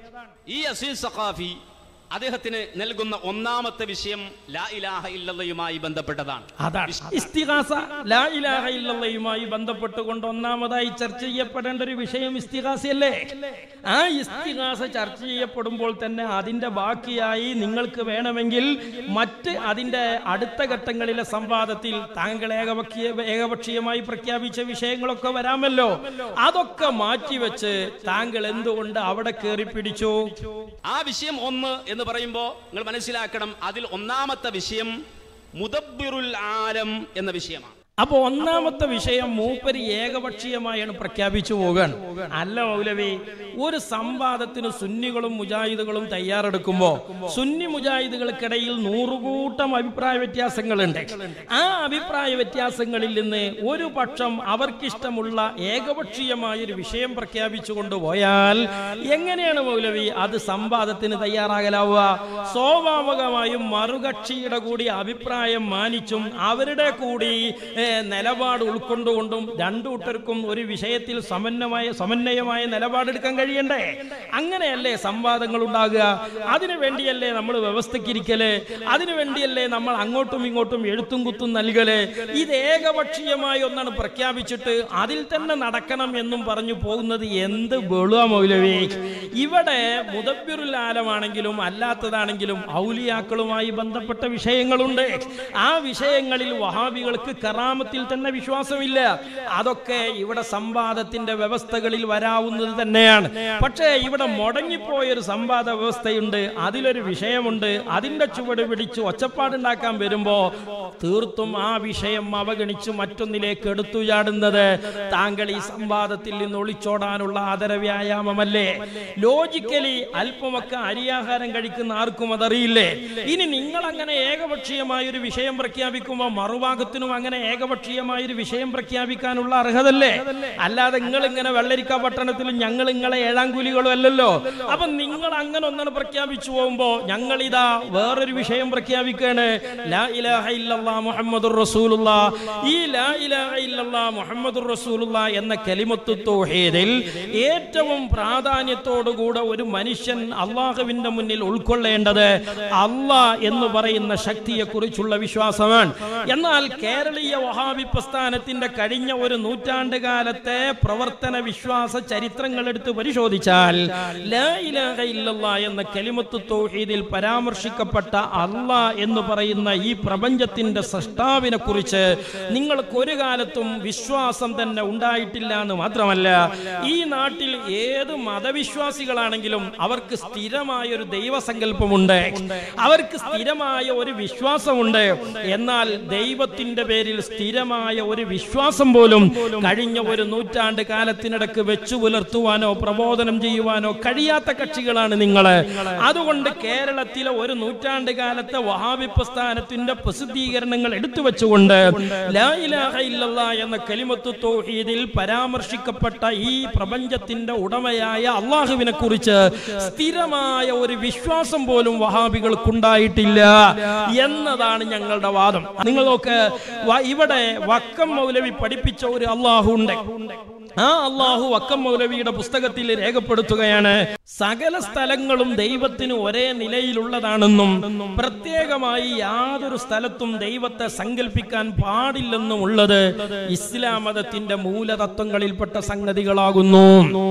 ഈ അസീസ് സഖാഫി അദ്ദേഹത്തിന് നൽകുന്ന ഒന്നാമത്തെ വിഷയം ലാ ഇലാഹ ഇല്ലല്ലയുമായി ബന്ധപ്പെട്ടതാണ് അതാണ് ഇസ്തിഹാസ ലാ ഇലാഹ ഇല്ലല്ലയുമായി ബന്ധപ്പെട്ടുകൊണ്ട് ഒന്നാമതായി ചർച്ച ചെയ്യപ്പെടേണ്ട ഒരു വിഷയം ഇസ്തിഹാസയല്ലേ ആ ഇസ്തിഹാസ ചർച്ച ചെയ്യപ്പെടുമ്പോൾ തന്നെ അതിന്റെ ബാക്കിയായി നിങ്ങൾക്ക് വേണമെങ്കിൽ മറ്റ് അതിന്റെ അടുത്ത ഘട്ടങ്ങളിലെ സംവാദത്തിൽ താങ്കൾ ഏകപക്ഷീയ ഏകപക്ഷീയമായി പ്രഖ്യാപിച്ച വിഷയങ്ങളൊക്കെ വരാമല്ലോ അതൊക്കെ മാറ്റിവെച്ച് താങ്കൾ എന്തുകൊണ്ട് അവിടെ കയറി പിടിച്ചു ആ വിഷയം ഒന്ന് എന്ന് പറയുമ്പോൾ നിങ്ങൾ മനസ്സിലാക്കണം അതിൽ ഒന്നാമത്തെ വിഷയം മുദബ്ബിറുൽ ആലം എന്ന വിഷയമാണ് അപ്പൊ ഒന്നാമത്തെ വിഷയം മൂപ്പര് ഏകപക്ഷീയമായാണ് പ്രഖ്യാപിച്ചു പോകാൻ അല്ല മൗലവി ഒരു സംവാദത്തിന് സുന്നികളും മുജാഹിദുകളും തയ്യാറെടുക്കുമ്പോ സുന്നി മുജാഹിദുകൾക്കിടയിൽ നൂറുകൂട്ടം അഭിപ്രായ വ്യത്യാസങ്ങളുണ്ട് ആ അഭിപ്രായ വ്യത്യാസങ്ങളിൽ നിന്ന് ഒരു പക്ഷം അവർക്കിഷ്ടമുള്ള ഏകപക്ഷീയമായ ഒരു വിഷയം പ്രഖ്യാപിച്ചു കൊണ്ടുപോയാൽ എങ്ങനെയാണ് മൗലവി അത് സംവാദത്തിന് തയ്യാറാകലാവുക സ്വാഭാവികമായും മറുകക്ഷിയുടെ കൂടി അഭിപ്രായം മാനിച്ചും അവരുടെ കൂടി ഏ, നിലപാട് ഉൾക്കൊണ്ടുകൊണ്ടും രണ്ടു കൂട്ടർക്കും ഒരു വിഷയത്തിൽ സമന്വയമായ സമന്വയമായ നിലപാടെടുക്കാൻ കഴിയണ്ടേ അങ്ങനെയല്ലേ സംവാദങ്ങൾ ഉണ്ടാകുക അതിനു വേണ്ടിയല്ലേ നമ്മൾ വ്യവസ്ഥക്കിരിക്കല് അതിനു വേണ്ടിയല്ലേ നമ്മൾ അങ്ങോട്ടും ഇങ്ങോട്ടും എഴുത്തും കുത്തും നൽകല് ഇത് ഏകപക്ഷീയമായി ഒന്നാണ് പ്രഖ്യാപിച്ചിട്ട് അതിൽ തന്നെ നടക്കണം എന്നും പറഞ്ഞു പോകുന്നത് എന്ത് വെളുവ മൗലവി ഇവിടെ മുദബിറുൽ ആലമാണെങ്കിലും അല്ലാത്തതാണെങ്കിലും ഔലിയാക്കളുമായി ബന്ധപ്പെട്ട വിഷയങ്ങളുണ്ട് ആ വിഷയങ്ങളിൽ വഹാബികൾക്ക് കറാമത്തിൽ തന്നെ വിശ്വാസമില്ല അതൊക്കെ ഇവിടെ സംവാദത്തിന്റെ വ്യവസ്ഥകളിൽ വരാവുന്നത് തന്നെയാണ് പക്ഷേ ഇവിടെ മുടങ്ങിപ്പോയ ഒരു സംവാദ വ്യവസ്ഥയുണ്ട് അതിലൊരു വിഷയമുണ്ട് അതിന്റെ ചുവട് പിടിച്ച് ഒച്ചപ്പാടുണ്ടാക്കാൻ വരുമ്പോ തീർത്തും ആ വിഷയം അവഗണിച്ച് മറ്റൊന്നിലേക്ക് എടുത്തു ചാടുന്നത് താങ്കൾ ഈ സംവാദത്തിൽ നിന്ന് ഒളിച്ചോടാനുള്ള ആദര വ്യായാമമല്ലേ ലോജിക്കലി അല്പമൊക്കെ അരിയാഹാരം കഴിക്കുന്ന ആർക്കും അതറിയില്ലേ ഇനി നിങ്ങൾ അങ്ങനെ ഏകപക്ഷീയമായ ഒരു വിഷയം പ്രഖ്യാപിക്കുമ്പോൾ മറുഭാഗത്തിനും അങ്ങനെ ഏകപക്ഷീയമായ ഒരു വിഷയം പ്രഖ്യാപിക്കാനുള്ള അർഹതല്ലേ അല്ലാതെ നിങ്ങൾ ഇങ്ങനെ വെള്ളരിക്ക പട്ടണത്തിലും ഞങ്ങൾ നിങ്ങളെ ഏഴാം കൂലികളും അല്ലല്ലോ അപ്പൊ നിങ്ങൾ അങ്ങനെ ഒന്നാണ് പ്രഖ്യാപിച്ചു പോകുമ്പോ ഞങ്ങൾ ഇതാ വേറൊരു വിഷയം പ്രഖ്യാപിക്കാണ് ലാ ഇലാഹ ഇല്ലല്ലാ മുഹമ്മദുർ റസൂലുള്ള ഈ ലാ ഇലാഹ ഇല്ലല്ലാ മുഹമ്മദുർ റസൂലുള്ള എന്ന കലിമത്ത് തൗഹീദിൽ ഏറ്റവും പ്രാധാന്യത്തോടുകൂടെ ഒരു മനുഷ്യൻ അള്ളാഹുവിന്റെ മുന്നിൽ ഉൾക്കൊള്ളേണ്ടത് അള്ളാ എന്ന് പറയുന്ന ശക്തിയെ കുറിച്ചുള്ള വിശ്വാസമാണ് എന്നാൽ കേരളീയ വഹാബി പ്രസ്ഥാനത്തിന്റെ കഴിഞ്ഞ ഒരു നൂറ്റാണ്ട് കാലത്തെ പ്രവർത്തന വിശ്വാസ ചരിത്രങ്ങൾ എടുത്ത് പരിശോധിച്ചാൽ ലാ ഇലാഹ ഇല്ലല്ലാ എന്ന കലിമത്ത് തൗഹീദിൽ പരാമർശിക്കപ്പെട്ട അള്ളാ എന്ന് പറയുന്ന ഈ പ്രപഞ്ചത്തിന്റെ സൃഷ്ടാവിനെ കുറിച്ച് നിങ്ങൾക്ക് ഒരു കാലത്തും വിശ്വാസം തന്നെ ഉണ്ടായിട്ടില്ല എന്ന് മാത്രമല്ല ഈ നാട്ടിൽ ഏത് മതവിശ്വാസികളാണെങ്കിലും അവർക്ക് സ്ഥിരമായ ഒരു ദൈവസങ്കല്പമുണ്ട് അവർക്ക് സ്ഥിരമായ ഒരു വിശ്വാസമുണ്ട് എന്നാൽ ദൈവത്തിന്റെ പേരിൽ സ്ഥിരമായ ഒരു വിശ്വാസം പോലും കഴിഞ്ഞ ഒരു നൂറ്റാണ്ട് കാലത്തിനിടക്ക് വെച്ചു പുലർത്തുവാനോ പ്രബോധനം ചെയ്യുവാനോ കഴിയാത്ത കക്ഷികളാണ് നിങ്ങൾ അതുകൊണ്ട് കേരളത്തിലെ ഒരു നൂറ്റാണ്ട് കാലത്തെ വഹാബി പ്രസ്ഥാനത്തിന്റെ പ്രസിദ്ധീകരണങ്ങൾ എടുത്തു വെച്ചുകൊണ്ട് ലാ ഇലാഹ ഇല്ലല്ലാ എന്ന കലിമത്ത് തൗഹീദിൽ പരാമർശിക്കപ്പെട്ട ഈ പ്രപഞ്ചത്തിന്റെ ഉടമയായ അള്ളാഹുവിനെ കുറിച്ച് സ്ഥിരമായ ഒരു വിശ്വാസം പോലും വഹാബികൾക്കുണ്ടായിട്ടില്ല എന്നതാണ് ഞങ്ങളുടെ വാദം നിങ്ങൾ നോക്ക് വ- ഇവിടെ വക്കം മൗലവി പഠിപ്പിച്ച ഒരു അള്ളാഹു ഉണ്ട് ആ അള്ളാഹു വക്കം മൗലവിയുടെ പുസ്തകത്തിൽ രേഖപ്പെടുത്തുകയാണ് സകല സ്ഥലങ്ങളും ദൈവത്തിന് ഒരേ നിലയിലുള്ളതാണെന്നും പ്രത്യേകമായി യാതൊരു സ്ഥലത്തും ദൈവത്തെ സങ്കല്പിക്കാൻ പാടില്ലെന്നും ഉള്ളത് ഇസ്ലാം മതത്തിന്റെ മൂലതത്വങ്ങളിൽപ്പെട്ട സംഗതികളാകുന്നു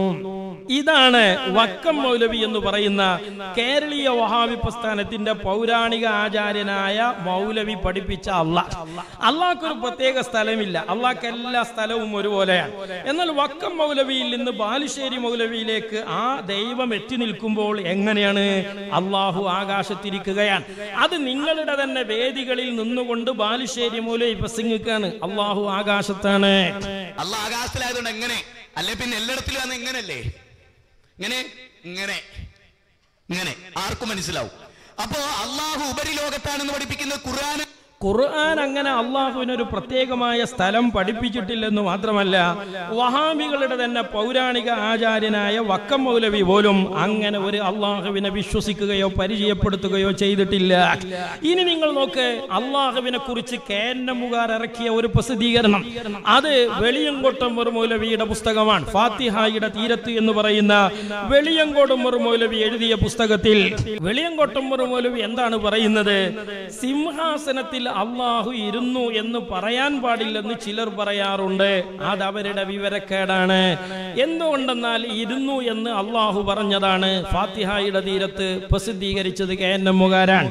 ഇതാണ് വക്കം മൗലവി എന്ന് പറയുന്ന കേരളീയ വഹാബി പ്രസ്ഥാനത്തിന്റെ പൗരാണിക ആചാര്യനായ മൗലവി പഠിപ്പിച്ച അള്ളാഹ് അള്ളാഹ്ക്കൊരു പ്രത്യേക സ്ഥലമില്ല അള്ളാഹ്ക്ക് എല്ലാ സ്ഥലവും ഒരുപോലെയാണ് എന്നാൽ വക്കം മൗലവിയിൽ നിന്ന് ബാലുശ്ശേരി മൗലവിയിലേക്ക് ആ ദൈവം എത്തി നിൽക്കുമ്പോൾ എങ്ങനെയാണ് അള്ളാഹു ആകാശത്തിരിക്കുകയാണ് അത് നിങ്ങളുടെ തന്നെ വേദികളിൽ നിന്നുകൊണ്ട് ബാലുശ്ശേരി മൗലവി പ്രസംഗിക്കാണ് അള്ളാഹു ആകാശത്താണ് അല്ല ആകാശത്തിലായതുകൊണ്ട് എങ്ങനെ അല്ലെ പിന്നെ എല്ലായിടത്തിലും അന്ന് ഇങ്ങനല്ലേ ഇങ്ങനെ ഇങ്ങനെ ഇങ്ങനെ ആർക്കും മനസ്സിലാവും അപ്പോ അള്ളാഹു ഉപരിലോകത്താണെന്ന് പഠിപ്പിക്കുന്നത് ഖുർആൻ ഖുർആൻ അങ്ങനെ അള്ളാഹുവിനൊരു പ്രത്യേകമായ സ്ഥലം പഠിപ്പിച്ചിട്ടില്ലെന്ന് മാത്രമല്ല വഹാബികളുടെ തന്നെ പൗരാണിക ആചാര്യനായ വക്കം മൗലവി പോലും അങ്ങനെ ഒരു അള്ളാഹുവിനെ വിശ്വസിക്കുകയോ പരിചയപ്പെടുത്തുകയോ ചെയ്തിട്ടില്ല ഇനി നിങ്ങൾ നോക്ക് അള്ളാഹുവിനെ കുറിച്ച് കേന്നമുകാർ ഇറക്കിയ ഒരു പ്രസിദ്ധീകരണം അത് വെളിയങ്കോട്ടം ഒരു മൗലവിയുടെ പുസ്തകമാണ് ഫാത്തിഹായുടെ തീരത്ത് എന്ന് പറയുന്ന വെളിയങ്കോടും ഒരു മൗലവി എഴുതിയ പുസ്തകത്തിൽ വെളിയങ്കോട്ടം ഒരു മൗലവി എന്താണ് പറയുന്നത് സിംഹാസനത്തിൽ അള്ളാഹു ഇരുന്നു എന്ന് പറയാൻ പാടില്ലെന്ന് ചിലർ പറയാറുണ്ട് അത് അവരുടെ വിവരക്കേടാണ് എന്തുകൊണ്ടെന്നാൽ ഇരുന്നു എന്ന് അള്ളാഹു പറഞ്ഞതാണ് ഫാത്തിഹായുടെ തീരത്ത് പ്രസിദ്ധീകരിച്ചത് കെ എൻ എമ്മുകാരാണ്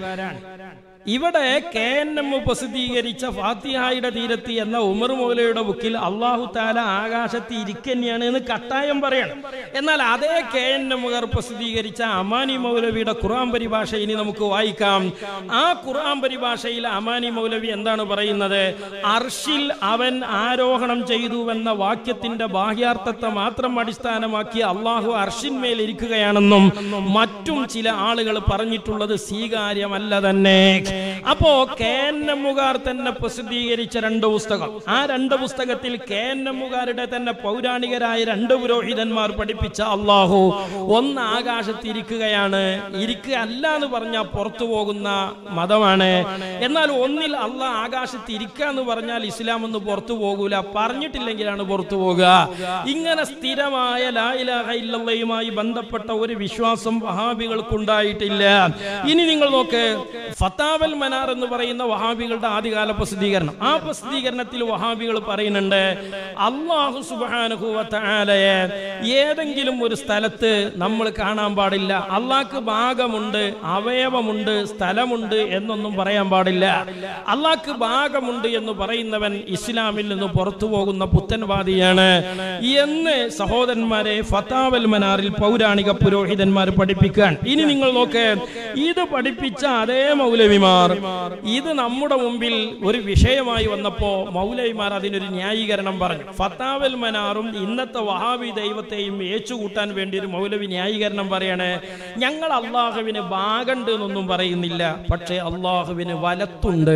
ഇവിടെ കെ എൻ എം പ്രസിദ്ധീകരിച്ച ഫാത്തിഹായുടെ തീരത്ത് എന്ന ഉമർ മൗലയുടെ ബുക്കിൽ അള്ളാഹു താല ആകാശത്ത് ഇരിക്കന്നെയാണ് എന്ന് കട്ടായം പറയണം എന്നാൽ അതേ കെ എൻ എമ്മുകാർ പ്രസിദ്ധീകരിച്ച അമാനി മൗലവിയുടെ ഖുർആൻ പരിഭാഷ ഇനി നമുക്ക് വായിക്കാം ആ ഖുർആൻ പരിഭാഷയിൽ അമാനി മൗലവി എന്താണ് പറയുന്നത് അർഷിൽ അവൻ ആരോഹണം ചെയ്തുവെന്ന വാക്യത്തിന്റെ ബാഹ്യാർത്ഥത്തെ മാത്രം അടിസ്ഥാനമാക്കി അള്ളാഹു അർഷിന്മേൽ ഇരിക്കുകയാണെന്നും മറ്റും ചില ആളുകൾ പറഞ്ഞിട്ടുള്ളത് സ്വീകാര്യമല്ല തന്നെ അപ്പോ കേന്നമ്മുകാർ തന്നെ പ്രസിദ്ധീകരിച്ച രണ്ട് പുസ്തകം ആ രണ്ട് പുസ്തകത്തിൽ കേന്നമ്മുകാരുടെ തന്നെ പൗരാണികരായ രണ്ട് പുരോഹിതന്മാർ പഠിപ്പിച്ച അള്ളാഹു ഒന്ന് ആകാശത്ത് ഇരിക്കുകയാണ് ഇരിക്കുക അല്ല എന്ന് പറഞ്ഞാൽ പുറത്തു പോകുന്ന മതമാണ് എന്നാൽ ഒന്നിൽ അള്ളാഹ് ആകാശത്ത് ഇരിക്കുക എന്ന് പറഞ്ഞാൽ ഇസ്ലാം ഒന്ന് പുറത്തു പോകൂല പറഞ്ഞിട്ടില്ലെങ്കിലാണ് പുറത്തു പോകുക ഇങ്ങനെ സ്ഥിരമായ ലാ ഇലാഹ ഇല്ലല്ലയുമായി ബന്ധപ്പെട്ട ഒരു വിശ്വാസം വഹാബികൾക്കുണ്ടായിട്ടില്ല ഇനി നിങ്ങൾ നോക്ക് ഫത്താവൽ മനാർ എന്ന് പറയുന്ന വഹാബികളുടെ ആദ്യകാല പ്രസിദ്ധീകരണം ആ പ്രസിദ്ധീകരണത്തിൽ വഹാബികൾ പറയുന്നുണ്ട് അള്ളാഹു സുബാനുഭൂവത്താലയെ ഏതെങ്കിലും ഒരു സ്ഥലത്ത് നമ്മൾ കാണാൻ പാടില്ല അള്ളാഹ്ക്ക് ഭാഗമുണ്ട് അവയവമുണ്ട് സ്ഥലമുണ്ട് എന്നൊന്നും പറയാൻ പാടില്ല അള്ളാഹ്ക്ക് ഭാഗമുണ്ട് എന്ന് പറയുന്നവൻ ഇസ്ലാമിൽ നിന്ന് പുറത്തു പോകുന്ന പുത്തൻവാദിയാണ് എന്ന് സഹോദരന്മാരെ ഫത്താവൽ മനാറിൽ പൗരാണിക പുരോഹിതന്മാർ പഠിപ്പിക്കാൻ ഇനി നിങ്ങൾ നോക്ക് ഇത് പഠിപ്പിച്ച അതേ മൗലവിമാർ ഇത് നമ്മുടെ മുമ്പിൽ ഒരു വിഷയമായി വന്നപ്പോ മൗലവിമാർ അതിനൊരു ന്യായീകരണം പറഞ്ഞു ഫത്താവൽ മനാറും ഇന്നത്തെ വഹാബി ദൈവത്തെയും ഏച്ചുകൂട്ടാൻ വേണ്ടി ഒരു മൗലവി ന്യായീകരണം പറയാണ് ഞങ്ങൾ അള്ളാഹുവിന് ഭാഗണ്ട് എന്നൊന്നും പറയുന്നില്ല പക്ഷേ അള്ളാഹുവിന് വലത്തുണ്ട്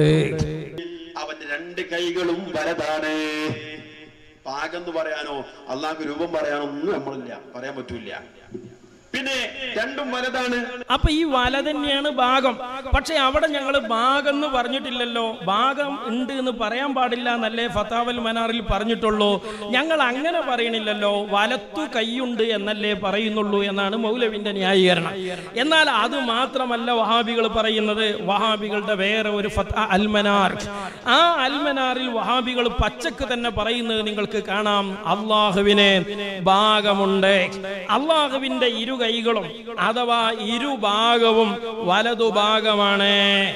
അവന്റെ രണ്ട് കൈകളും വലതാണ് പാകെന്ന് പറയാനോ അള്ളാഹ്ക്ക് രൂപം പറയാനോ ഒന്നും നമ്മളില്ല പറയാൻ പറ്റൂല പിന്നെ രണ്ടും വലതാണ് അപ്പൊ ഈ വല തന്നെയാണ് ഭാഗം പക്ഷെ അവിടെ ഞങ്ങൾ ഭാഗം എന്ന് പറഞ്ഞിട്ടില്ലല്ലോ ഭാഗം ഉണ്ട് എന്ന് പറയാൻ പാടില്ല എന്നല്ലേ ഫത്താവൽ മനാറിൽ പറഞ്ഞിട്ടുള്ളൂ ഞങ്ങൾ അങ്ങനെ പറയണില്ലല്ലോ വലത്തു കൈയുണ്ട് എന്നല്ലേ പറയുന്നുള്ളൂ എന്നാണ് മൗലവിന്റെ ന്യായീകരണം എന്നാൽ അത് മാത്രമല്ല വഹാബികൾ പറയുന്നത് വഹാബികളുടെ വേറെ ഒരു ഫത്ത അൽമനാർ ആ അൽമനാറിൽ വഹാബികൾ പച്ചക്ക് തന്നെ പറയുന്നത് നിങ്ങൾക്ക് കാണാം അള്ളാഹുവിന് ഭാഗമുണ്ട് അള്ളാഹുവിന്റെ ഇരു കൈകളും അഥവാ ഇരുഭാഗവും വലതു ഭാഗമാണ്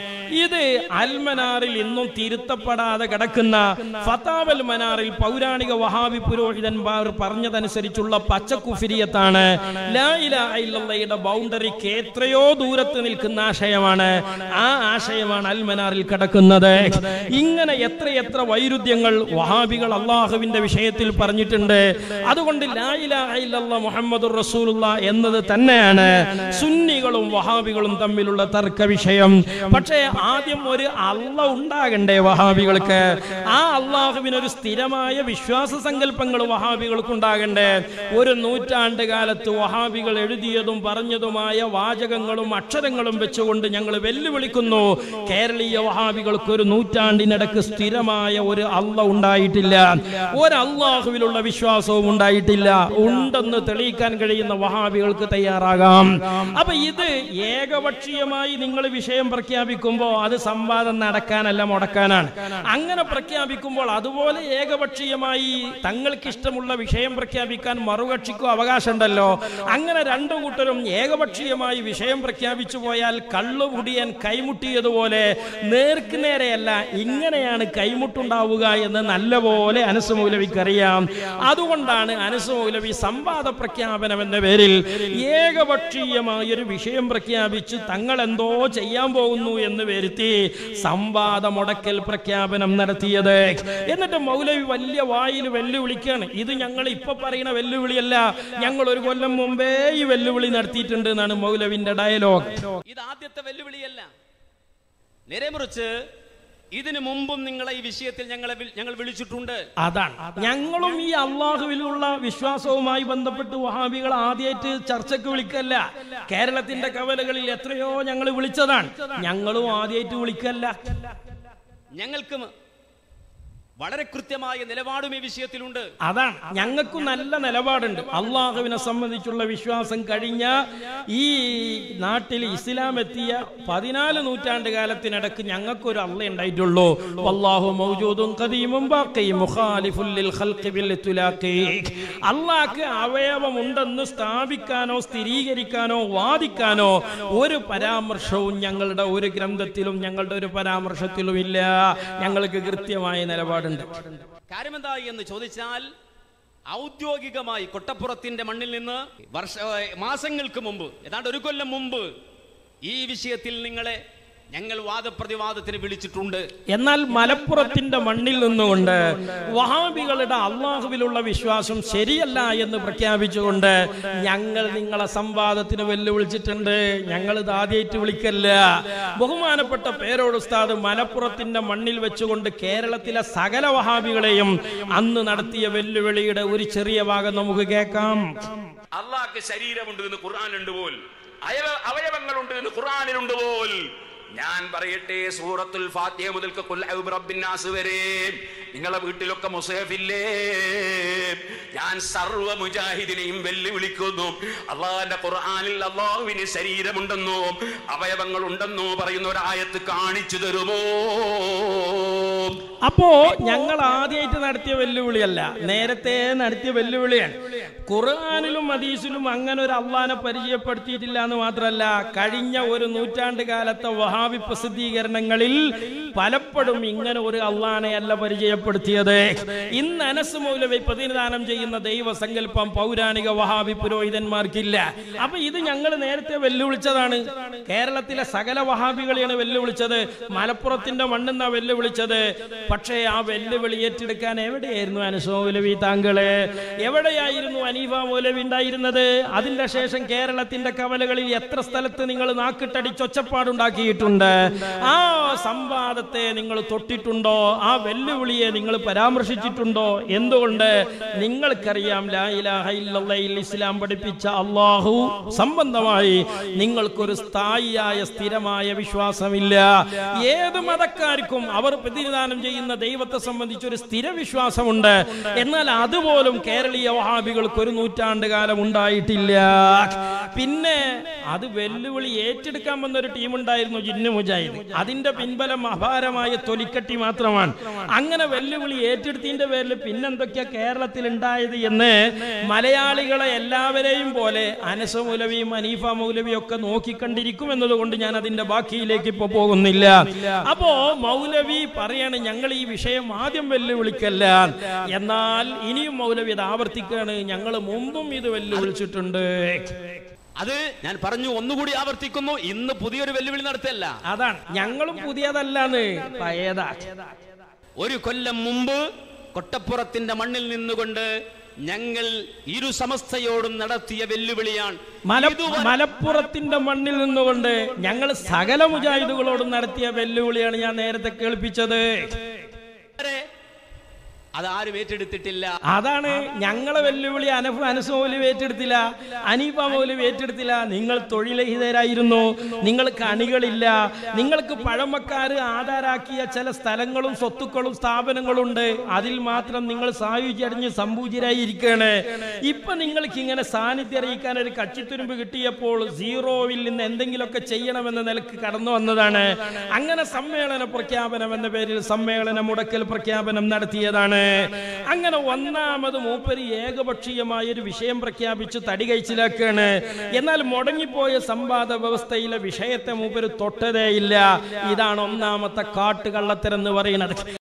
ഇത് അൽമനാറിൽ ഇന്നും തിരുത്തപ്പെടാതെ കിടക്കുന്ന ഫത്താവൽ മനാറിൽ പൗരാണിക വഹാബി പുരോഹിതന്മാർ പറഞ്ഞതനുസരിച്ചുള്ള പച്ചക്കുഫിരിയത്താണ് ലാ ഇലാഹ ഇല്ലല്ലയുടെ ബൗണ്ടറിക്ക് എത്രയോ ദൂരത്ത് നിൽക്കുന്ന ആശയമാണ് ആ ആശയമാണ് അൽമനാറിൽ കിടക്കുന്നത് ഇങ്ങനെ എത്രയെത്ര വൈരുദ്ധ്യങ്ങൾ വഹാബികൾ അള്ളാഹുവിന്റെ വിഷയത്തിൽ പറഞ്ഞിട്ടുണ്ട് അതുകൊണ്ട് ലാ ഇലാഹ ഇല്ലല്ലാ മുഹമ്മദുർ റസൂലുള്ള എന്നത് തന്നെയാണ് സുന്നികളും വഹാബികളും തമ്മിലുള്ള തർക്ക വിഷയം പക്ഷേ ആദ്യം ഒരു അള്ള ഉണ്ടാകണ്ടേ വഹാബികൾക്ക് ആ അള്ളാഹുവിന് ഒരു സ്ഥിരമായ വിശ്വാസ സങ്കല്പങ്ങൾ വഹാബികൾക്ക് ഉണ്ടാകണ്ടേ ഒരു നൂറ്റാണ്ട് കാലത്ത് വഹാബികൾ എഴുതിയതും പറഞ്ഞതുമായ വാചകങ്ങളും അക്ഷരങ്ങളും വെച്ചുകൊണ്ട് ഞങ്ങൾ വെല്ലുവിളിക്കുന്നു കേരളീയ വഹാബികൾക്ക് ഒരു നൂറ്റാണ്ടിനിടക്ക് സ്ഥിരമായ ഒരു അള്ള ഉണ്ടായിട്ടില്ല ഒരു അള്ളാഹുവിലുള്ള വിശ്വാസവും ഉണ്ടായിട്ടില്ല ഉണ്ടെന്ന് തെളിയിക്കാൻ കഴിയുന്ന വഹാബികൾക്ക് തയ്യാറാകാം അപ്പൊ ഇത് ഏകപക്ഷീയമായി നിങ്ങൾ വിഷയം പ്രഖ്യാപിക്കുമ്പോൾ അത് സംവാദം നടക്കാനല്ല മുടക്കാനാണ് അങ്ങനെ പ്രഖ്യാപിക്കുമ്പോൾ അതുപോലെ ഏകപക്ഷീയമായി തങ്ങൾക്ക് ഇഷ്ടമുള്ള വിഷയം പ്രഖ്യാപിക്കാൻ മറുകക്ഷിക്കും അവകാശമുണ്ടല്ലോ അങ്ങനെ രണ്ടു കൂട്ടരും ഏകപക്ഷീയമായി വിഷയം പ്രഖ്യാപിച്ചു പോയാൽ കള്ളുകുടിയൻ കൈമുട്ടിയതുപോലെ നേർക്ക് നേരെയല്ല ഇങ്ങനെയാണ് കൈമുട്ടുണ്ടാവുക എന്ന് നല്ലപോലെ അനസ് മൗലവിക്കറിയാം അതുകൊണ്ടാണ് അനസ് മൗലവി സംവാദ പ്രഖ്യാപനം എന്ന പേരിൽ ഏകപക്ഷീയമായ ഒരു വിഷയം പ്രഖ്യാപിച്ച് തങ്ങൾ എന്തോ ചെയ്യാൻ പോകുന്നു എന്ന് വരുത്തി സംവാദ മുടക്കൽ പ്രഖ്യാപനം നടത്തിയത് എന്നിട്ട് മൗലവി വലിയ വായിൽ വെല്ലുവിളിക്കാണ് ഇത് ഞങ്ങൾ ഇപ്പൊ പറയുന്ന വെല്ലുവിളിയല്ല ഞങ്ങൾ ഒരു കൊല്ലം മുമ്പേ ഈ വെല്ലുവിളി നടത്തിയിട്ടുണ്ട് എന്നാണ് മൗലവിന്റെ ഡയലോഗ് ഇത് ആദ്യത്തെ വെല്ലുവിളിയല്ല നേരെമറിച്ച് ഇതിനു മുമ്പും നിങ്ങളെ ഈ വിഷയത്തിൽ ഞങ്ങളെ വിൾ- ഞങ്ങൾ വിളിച്ചിട്ടുണ്ട് അതാണ് ഞങ്ങളും ഈ അള്ളാഹുവിലുള്ള വിശ്വാസവുമായി ബന്ധപ്പെട്ട് വഹാബികൾ ആദ്യമായിട്ട് ചർച്ചയ്ക്ക് വിളിക്കല്ല കേരളത്തിന്റെ കവലകളിൽ എത്രയോ ഞങ്ങൾ വിളിച്ചതാണ് ഞങ്ങളും ആദ്യമായിട്ട് വിളിക്കല്ല ഞങ്ങൾക്ക് വളരെ കൃത്യമായ നിലപാടും ഈ വിഷയത്തിലുണ്ട് അതാണ് ഞങ്ങൾക്കും നല്ല നിലപാടുണ്ട് അള്ളാഹുവിനെ സംബന്ധിച്ചുള്ള വിശ്വാസം കഴിഞ്ഞ ഈ നാട്ടിൽ ഇസ്ലാം എത്തിയ പതിനാല് നൂറ്റാണ്ട് കാലത്തിനിടക്ക് ഞങ്ങൾക്കൊരു അള്ള ഉണ്ടായിട്ടുള്ളൂ വല്ലാഹു മൗജൂദും ഖദീമും ബാഖിയും മുഖാലിഫുൽ ലിൽ ഖൽഖി ബിൽ ഇത്ലാഖി അള്ളാഹ്ക്ക് അവയവമുണ്ടെന്ന് സ്ഥാപിക്കാനോ സ്ഥിരീകരിക്കാനോ വാദിക്കാനോ ഒരു പരാമർശവും ഞങ്ങളുടെ ഒരു ഗ്രന്ഥത്തിലും ഞങ്ങളുടെ ഒരു പരാമർശത്തിലും ഇല്ല ഞങ്ങൾക്ക് കൃത്യമായ നിലപാടുണ്ട് കാര്യമെന്താ എന്ന് ചോദിച്ചാൽ ഔദ്യോഗികമായി കൊട്ടപ്പുറത്തിന്റെ മണ്ണിൽ നിന്ന് വർഷ മാസങ്ങൾക്ക് മുമ്പ് ഏതാണ്ട് ഒരു കൊല്ലം മുമ്പ് ഈ വിഷയത്തിൽ നിങ്ങളെ ഞങ്ങൾ വാദപ്രതിവാദത്തിന് വിളിച്ചിട്ടുണ്ട് എന്നാൽ മലപ്പുറത്തിന്റെ മണ്ണിൽ നിന്നുകൊണ്ട് വഹാബികളുടെ അള്ളാഹുവിലുള്ള വിശ്വാസം ശരിയല്ല എന്ന് പ്രഖ്യാപിച്ചുകൊണ്ട് ഞങ്ങൾ നിങ്ങളെ സംവാദത്തിന് വെല്ലുവിളിച്ചിട്ടുണ്ട് ഞങ്ങൾ ഇത് ആദ്യമായിട്ട് വിളിക്കല്ല ബഹുമാനപ്പെട്ട പേരോട് ഉസ്താദ് മലപ്പുറത്തിന്റെ മണ്ണിൽ വെച്ചുകൊണ്ട് കേരളത്തിലെ സകല വഹാബികളെയും അന്ന് നടത്തിയ വെല്ലുവിളിയുടെ ഒരു ചെറിയ ഭാഗം നമുക്ക് കേൾക്കാം അള്ളാഹ്ക്ക് ശരീരമുണ്ട് എന്ന് ഖുർആാനുണ്ട് പോൽ അയവ അവയവങ്ങളുണ്ട് എന്ന് ഖുർആാനിലുണ്ട് പോൽ ഞാൻ പറയട്ടെ സൂറത്തുൽ ഫാത്തിഹ മുതൽക്ക് ഖുൽ അഊദു ബിറബ്ബിന്നാസ് വരെ നിങ്ങളെ വീട്ടിലൊക്കെ മുസഹഫില്ലേ ഞാൻ സർവ്വ മുജാഹിദിനെയും വെല്ലുവിളിക്കുന്നു അള്ളാഹിന്റെ ഖുർആനിൽ അള്ളാഹുവിന് ശരീരമുണ്ടെന്നോ അവയവങ്ങൾ ഉണ്ടെന്നോ പറയുന്ന ഒരു ആയത്ത് കാണിച്ചു തരുമോ അപ്പോ ഞങ്ങൾ ആദ്യമായിട്ട് നടത്തിയ വെല്ലുവിളിയല്ല നേരത്തെ നടത്തിയ വെല്ലുവിളിയാണ് ഖുർആാനിലും ഹദീസിലും അങ്ങനെ ഒരു അള്ളാനെ പരിചയപ്പെടുത്തിയിട്ടില്ല എന്ന് മാത്രമല്ല കഴിഞ്ഞ ഒരു നൂറ്റാണ്ട് കാലത്തെ വഹാബി പ്രസിദ്ധീകരണങ്ങളിൽ പലപ്പോഴും ഇങ്ങനെ ഒരു അള്ളാനെയല്ല പരിചയപ്പെടുത്തിയത് ഇന്ന് അനസ് മൗലവി പ്രതിനിധാനം ചെയ്യുന്ന ദൈവസങ്കല്പം പൗരാണിക വഹാബി പുരോഹിതന്മാർക്കില്ല അപ്പൊ ഇത് ഞങ്ങൾ നേരത്തെ വെല്ലുവിളിച്ചതാണ് കേരളത്തിലെ സകല വഹാബികളെയാണ് വെല്ലുവിളിച്ചത് മലപ്പുറത്തിന്റെ മണ്ണെന്നാ വെല്ലുവിളിച്ചത് പക്ഷേ ആ വെല്ലുവിളി ഏറ്റെടുക്കാൻ എവിടെയായിരുന്നു അനസ് മൗലവി താങ്കള് എവിടെയായിരുന്നു അനീഫ മൗലവി ഉണ്ടായിരുന്നത് അതിന്റെ ശേഷം കേരളത്തിന്റെ കവലകളിൽ എത്ര സ്ഥലത്ത് നിങ്ങൾ നാക്കിട്ടടിച്ച് ഒച്ചപ്പാടുണ്ടാക്കിയിട്ടുണ്ട് ആ സംവാദത്തെ നിങ്ങൾ തൊട്ടിട്ടുണ്ടോ ആ വെല്ലുവിളിയെ മറുപടിയെ നിങ്ങൾ പരാമർശിച്ചിട്ടുണ്ടോ എന്തുകൊണ്ട് നിങ്ങൾക്കറിയാം ലാ ഇലാഹ ഇല്ലല്ലയിൽ ഇസ്ലാം പഠിപ്പിച്ച അള്ളാഹു സംബന്ധമായി നിങ്ങൾക്കൊരു സ്ഥായിയായ സ്ഥിരമായ വിശ്വാസമില്ല ഏത് മതക്കാർക്കും അവർ പ്രതിനിധാനം ചെയ്യുന്ന ദൈവത്തെ സംബന്ധിച്ച് ഒരു സ്ഥിര വിശ്വാസമുണ്ട് എന്നാൽ അതുപോലും കേരളീയ വഹാബികൾക്ക് ഒരു നൂറ്റാണ്ട് കാലം ഉണ്ടായിട്ടില്ല പിന്നെ അത് വെല്ലുവിളി ഏറ്റെടുക്കാൻ വന്ന ഒരു ടീം ഉണ്ടായിരുന്നു ജിന്നു മുജാഹിദ് അതിന്റെ പിൻബലം അപാരമായ തൊലിക്കട്ടി മാത്രമാണ് അങ്ങനെ വെല്ലുവിളി ഏറ്റെടുത്തതിന്റെ പേരിൽ പിന്നെന്തൊക്കെയാ കേരളത്തിൽ ഉണ്ടായത് എന്ന് മലയാളികളെ എല്ലാവരെയും പോലെ അനസ മൗലവിയും അനീഫ മൗലവിയും ഒക്കെ നോക്കിക്കണ്ടിരിക്കും എന്നതുകൊണ്ട് ഞാൻ അതിന്റെ ബാക്കിയിലേക്ക് ഇപ്പൊ പോകുന്നില്ല അപ്പോ മൗലവി പറയാണ് ഞങ്ങൾ ഈ വിഷയം ആദ്യം വെല്ലുവിളിക്കല്ല എന്നാൽ ഇനിയും മൗലവി അത് ആവർത്തിക്കുകയാണ് ഞങ്ങൾ മുമ്പും ഇത് വെല്ലുവിളിച്ചിട്ടുണ്ട് അത് ഞാൻ പറഞ്ഞു ഒന്നുകൂടി ആവർത്തിക്കുന്നു ഇന്ന് പുതിയൊരു വെല്ലുവിളി നടത്തല്ല അതാണ് ഞങ്ങളും പുതിയതല്ലാന്ന് പഴയതാ ഒരു കൊല്ലം മുമ്പ് കൊട്ടപ്പുറത്തിന്റെ മണ്ണിൽ നിന്നുകൊണ്ട് ഞങ്ങൾ ഇരു സമസ്തയോടും നടത്തിയ വെല്ലുവിളിയാണ് മല ഇതുവരെ- മലപ്പുറത്തിന്റെ മണ്ണിൽ നിന്നുകൊണ്ട് ഞങ്ങൾ സകല മുജാഹിദുകളോടും നടത്തിയ വെല്ലുവിളിയാണ് ഞാൻ നേരത്തെ കേൾപ്പിച്ചത് വരെ അതാരും ഏറ്റെടുത്തിട്ടില്ല അതാണ് ഞങ്ങളെ വെല്ലുവിളി അനഫ് അനസ് മൗലവി ഏറ്റെടുത്തില്ല അനീഫ മൗലവി ഏറ്റെടുത്തില്ല നിങ്ങൾ തൊഴിലഹിതരായിരുന്നു നിങ്ങൾക്ക് അണികളില്ല നിങ്ങൾക്ക് പഴമക്കാർ ആധാരാക്കിയ ചില സ്ഥലങ്ങളും സ്വത്തുക്കളും സ്ഥാപനങ്ങളും ഉണ്ട് അതിൽ മാത്രം നിങ്ങൾ സായുജ്യടിഞ്ഞ് സമ്പൂജ്യരായി ഇരിക്കുകയാണ് ഇപ്പൊ നിങ്ങൾക്ക് ഇങ്ങനെ സാന്നിധ്യം അറിയിക്കാൻ ഒരു കച്ചിത്തുരുമ്പ് കിട്ടിയപ്പോൾ സീറോവിൽ നിന്ന് എന്തെങ്കിലുമൊക്കെ ചെയ്യണമെന്ന നിലക്ക് കടന്നു വന്നതാണ് അങ്ങനെ സമ്മേളന പ്രഖ്യാപനം എന്ന പേരിൽ സമ്മേളന മുടക്കൽ പ്രഖ്യാപനം നടത്തിയതാണ് അങ്ങനെ ഒന്നാമത് മൂപ്പര് ഏകപക്ഷീയമായ ഒരു വിഷയം പ്രഖ്യാപിച്ച് തടി കഴിച്ചിലാക്കാണ് എന്നാൽ മുടങ്ങിപ്പോയ സമ്പാദ വ്യവസ്ഥയിലെ വിഷയത്തെ മൂപ്പര് തൊട്ടതേയില്ല ഇതാണ് ഒന്നാമത്തെ കാട്ടുകള്ളത്തരെന്ന് പറയുന്നത്